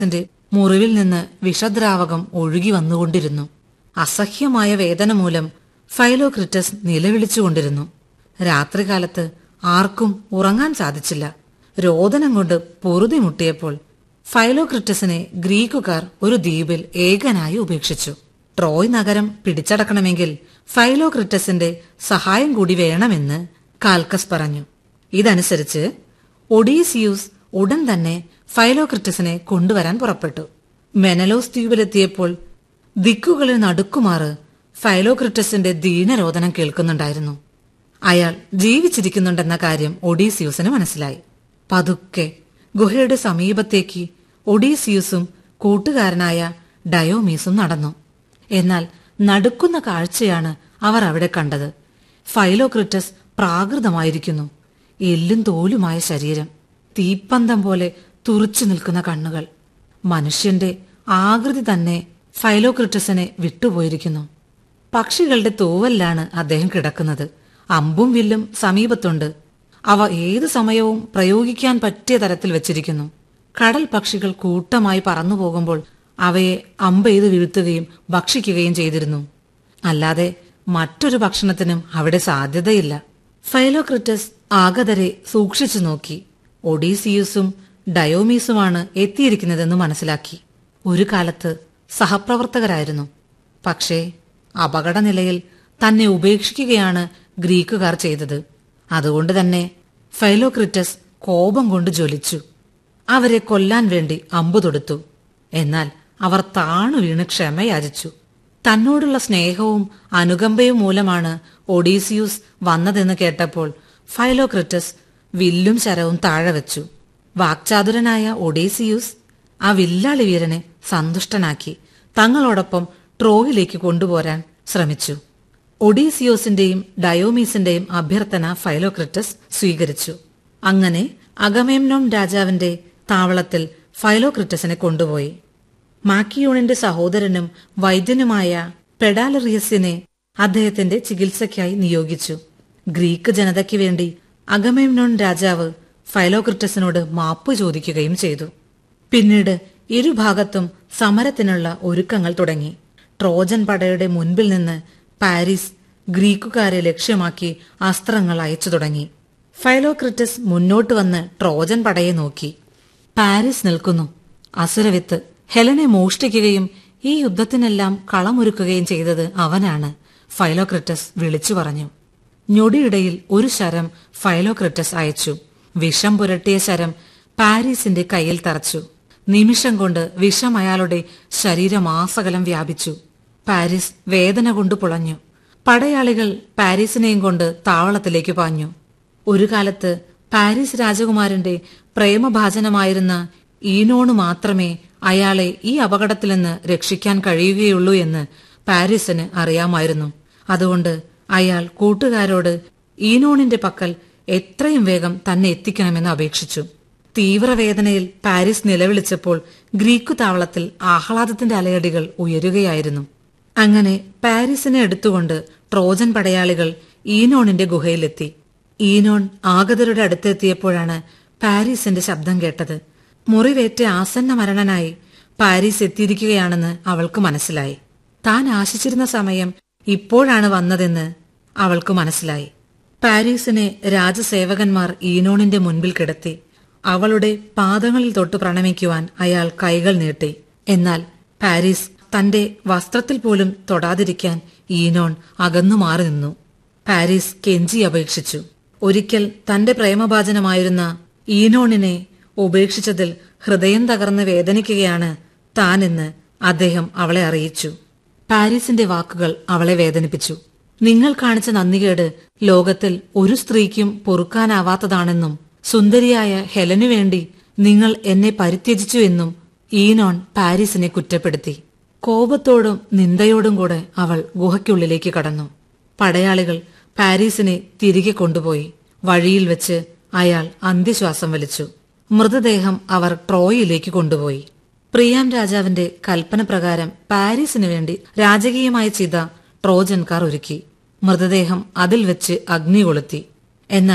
ന്റെ മുറിവിൽ നിന്ന് വിഷദ്രാവകം ഒഴുകി വന്നുകൊണ്ടിരുന്നു അസഹ്യമായ വേദന മൂലം ഫൈലോക്രിറ്റസ് നിലവിളിച്ചുകൊണ്ടിരുന്നു രാത്രികാലത്ത് ആർക്കും ഉറങ്ങാൻ സാധിച്ചില്ല രോദനം കൊണ്ട് പൊറുതി മുട്ടിയപ്പോൾ ഫൈലോക്രിറ്റസിനെ ഗ്രീക്കുകാർ ഒരു ദ്വീപിൽ ഏകനായി ഉപേക്ഷിച്ചു ട്രോയ് നഗരം പിടിച്ചടക്കണമെങ്കിൽ ഫൈലോക്രിറ്റസിന്റെ സഹായം കൂടി വേണമെന്ന് കാൽക്കസ് പറഞ്ഞു ഇതനുസരിച്ച് ഒഡീസിയൂസ് ഉടൻ തന്നെ ഫൈലോക്രിറ്റസിനെ കൊണ്ടുവരാൻ പുറപ്പെട്ടു മെനലോസ് ദ്വീപിലെത്തിയപ്പോൾ ദിക്കുകളിൽ നടുക്കുമാറ് ഫൈലോക്രിറ്റസിന്റെ ദീനരോധനം കേൾക്കുന്നുണ്ടായിരുന്നു അയാൾ ജീവിച്ചിരിക്കുന്നുണ്ടെന്ന കാര്യം ഒഡീസിയൂസിന് മനസ്സിലായി പതുക്കെ ഗുഹയുടെ സമീപത്തേക്ക് ഒഡീസിയൂസും കൂട്ടുകാരനായ ഡയോമീസും നടന്നു എന്നാൽ നടുക്കുന്ന കാഴ്ചയാണ് അവർ അവിടെ കണ്ടത് ഫൈലോക്രിറ്റസ് പ്രാകൃതമായിരിക്കുന്നു എല്ലും തോലുമായ ശരീരം തീപ്പന്തം പോലെ തുറച്ചു നിൽക്കുന്ന കണ്ണുകൾ മനുഷ്യന്റെ ആകൃതി തന്നെ ഫൈലോക്രിറ്റസിനെ വിട്ടുപോയിരിക്കുന്നു പക്ഷികളുടെ തൂവലിലാണ് അദ്ദേഹം കിടക്കുന്നത് അമ്പും വില്ലും സമീപത്തുണ്ട് അവ ഏതു സമയവും പ്രയോഗിക്കാൻ പറ്റിയ തരത്തിൽ വെച്ചിരിക്കുന്നു കടൽ പക്ഷികൾ കൂട്ടമായി പറന്നു പോകുമ്പോൾ അവയെ അമ്പെയ്ത് വീഴ്ത്തുകയും ഭക്ഷിക്കുകയും ചെയ്തിരുന്നു അല്ലാതെ മറ്റൊരു ഭക്ഷണത്തിനും അവിടെ സാധ്യതയില്ല ഫൈലോക്രിറ്റസ് ആഗതരെ സൂക്ഷിച്ചു നോക്കി ഒഡീസിയൂസും ഡയോമീസുമാണ് എത്തിയിരിക്കുന്നതെന്ന് മനസ്സിലാക്കി ഒരു കാലത്ത് സഹപ്രവർത്തകരായിരുന്നു പക്ഷേ അപകടനിലയിൽ തന്നെ ഉപേക്ഷിക്കുകയാണ് ഗ്രീക്കുകാർ ചെയ്തത് അതുകൊണ്ട് തന്നെ ഫൈലോക്രിറ്റസ് കോപം കൊണ്ട് ജ്വലിച്ചു അവരെ കൊല്ലാൻ വേണ്ടി അമ്പു തൊടുത്തു എന്നാൽ അവർ താണു വീണ് ക്ഷമയാചിച്ചു തന്നോടുള്ള സ്നേഹവും അനുകമ്പയും മൂലമാണ് ഒഡീസിയൂസ് വന്നതെന്ന് കേട്ടപ്പോൾ ഫൈലോക്രിറ്റസ് വില്ലും ശരവും താഴെ വെച്ചു വാക്ചാതുരനായ ഒഡീസിയൂസ് ആ വില്ലാളി വീരനെ സന്തുഷ്ടനാക്കി തങ്ങളോടൊപ്പം ട്രോയിലേക്ക് കൊണ്ടുപോരാൻ ശ്രമിച്ചു ഒഡീസിയോസിന്റെയും ഡയോമീസിന്റെയും അഭ്യർത്ഥന ഫൈലോക്രിറ്റസ് സ്വീകരിച്ചു അങ്ങനെ അഗമേംനോം രാജാവിന്റെ താവളത്തിൽ ഫൈലോക്രിറ്റസിനെ കൊണ്ടുപോയി മാക്കിയോണിന്റെ സഹോദരനും വൈദ്യനുമായ പെഡാലറിയസിനെ അദ്ദേഹത്തിന്റെ ചികിത്സയ്ക്കായി നിയോഗിച്ചു ഗ്രീക്ക് ജനതയ്ക്ക് വേണ്ടി അഗമേംനോൺ രാജാവ് ഫൈലോക്രിറ്റസിനോട് മാപ്പ് ചോദിക്കുകയും ചെയ്തു പിന്നീട് ഇരുഭാഗത്തും സമരത്തിനുള്ള ഒരുക്കങ്ങൾ തുടങ്ങി ട്രോജൻ പടയുടെ മുൻപിൽ നിന്ന് പാരീസ് ഗ്രീക്കുകാരെ ലക്ഷ്യമാക്കി അസ്ത്രങ്ങൾ അയച്ചു തുടങ്ങി ഫൈലോക്രിറ്റസ് മുന്നോട്ട് വന്ന് ട്രോജൻ പടയെ നോക്കി പാരീസ് നിൽക്കുന്നു അസുരവിത്ത് ഹെലനെ മോഷ്ടിക്കുകയും ഈ യുദ്ധത്തിനെല്ലാം കളമൊരുക്കുകയും ചെയ്തത് അവനാണ് ഫൈലോക്രിറ്റസ് വിളിച്ചു പറഞ്ഞു ഞൊടിയിടയിൽ ഒരു ശരം ഫൈലോക്രിറ്റസ് അയച്ചു വിഷം പുരട്ടിയ ശരം പാരീസിന്റെ കയ്യിൽ തറച്ചു നിമിഷം കൊണ്ട് വിഷം അയാളുടെ ശരീരമാസകലം വ്യാപിച്ചു പാരീസ് വേദന കൊണ്ട് പുളഞ്ഞു പടയാളികൾ പാരീസിനെയും കൊണ്ട് താവളത്തിലേക്ക് പാഞ്ഞു ഒരു കാലത്ത് പാരീസ് രാജകുമാരന്റെ പ്രേമഭാജനമായിരുന്ന ഈനോണ് മാത്രമേ അയാളെ ഈ അപകടത്തിൽ നിന്ന് രക്ഷിക്കാൻ കഴിയുകയുള്ളൂ എന്ന് പാരീസിന് അറിയാമായിരുന്നു അതുകൊണ്ട് അയാൾ കൂട്ടുകാരോട് ഈനോണിന്റെ പക്കൽ എത്രയും വേഗം തന്നെ എത്തിക്കണമെന്ന് അപേക്ഷിച്ചു തീവ്രവേദനയിൽ പാരീസ് നിലവിളിച്ചപ്പോൾ ഗ്രീക്കു താവളത്തിൽ ആഹ്ലാദത്തിന്റെ അലയടികൾ ഉയരുകയായിരുന്നു അങ്ങനെ പാരീസിനെ എടുത്തുകൊണ്ട് ട്രോജൻ പടയാളികൾ ഈനോണിന്റെ ഗുഹയിലെത്തി ഈനോൺ ആഗതരുടെ അടുത്തെത്തിയപ്പോഴാണ് പാരീസിന്റെ ശബ്ദം കേട്ടത് മുറിവേറ്റ ആസന്ന മരണനായി പാരീസ് എത്തിയിരിക്കുകയാണെന്ന് അവൾക്ക് മനസ്സിലായി താൻ ആശിച്ചിരുന്ന സമയം ഇപ്പോഴാണ് വന്നതെന്ന് അവൾക്ക് മനസ്സിലായി പാരീസിനെ രാജസേവകന്മാർ ഈനോണിന്റെ മുൻപിൽ കിടത്തി അവളുടെ പാദങ്ങളിൽ തൊട്ട് പ്രണമിക്കുവാൻ അയാൾ കൈകൾ നീട്ടി എന്നാൽ പാരീസ് തന്റെ വസ്ത്രത്തിൽ പോലും തൊടാതിരിക്കാൻ ഈനോൺ അകന്നു മാറി നിന്നു പാരീസ് കെഞ്ചി അപേക്ഷിച്ചു ഒരിക്കൽ തന്റെ പ്രേമഭാജനമായിരുന്ന ഈനോണിനെ ഉപേക്ഷിച്ചതിൽ ഹൃദയം തകർന്ന് വേദനിക്കുകയാണ് താനെന്ന് അദ്ദേഹം അവളെ അറിയിച്ചു പാരീസിന്റെ വാക്കുകൾ അവളെ വേദനിപ്പിച്ചു നിങ്ങൾ കാണിച്ച നന്ദികേട് ലോകത്തിൽ ഒരു സ്ത്രീക്കും പൊറുക്കാനാവാത്തതാണെന്നും സുന്ദരിയായ ഹെലനു വേണ്ടി നിങ്ങൾ എന്നെ പരിത്യജിച്ചു എന്നും ഈനോൺ പാരീസിനെ കുറ്റപ്പെടുത്തി കോപത്തോടും നിന്ദയോടും കൂടെ അവൾ ഗുഹയ്ക്കുള്ളിലേക്ക് കടന്നു പടയാളികൾ പാരീസിനെ തിരികെ കൊണ്ടുപോയി വഴിയിൽ വെച്ച് അയാൾ അന്ത്യശ്വാസം വലിച്ചു മൃതദേഹം അവർ ട്രോയിലേക്ക് കൊണ്ടുപോയി പ്രിയാം രാജാവിന്റെ കൽപ്പന പ്രകാരം പാരീസിനു വേണ്ടി രാജകീയമായ ചിത ട്രോജൻകാർ ഒരുക്കി മൃതദേഹം അതിൽ വെച്ച് അഗ്നി കൊളുത്തി എന്നാൽ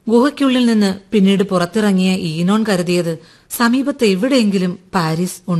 ഗുഹയ്ക്കുള്ളിൽ നിന്ന് പിന്നീട് പുറത്തിറങ്ങിയ ഈനോൺ കരുതിയത് സമീപത്ത് എവിടെയെങ്കിലും പാരീസ്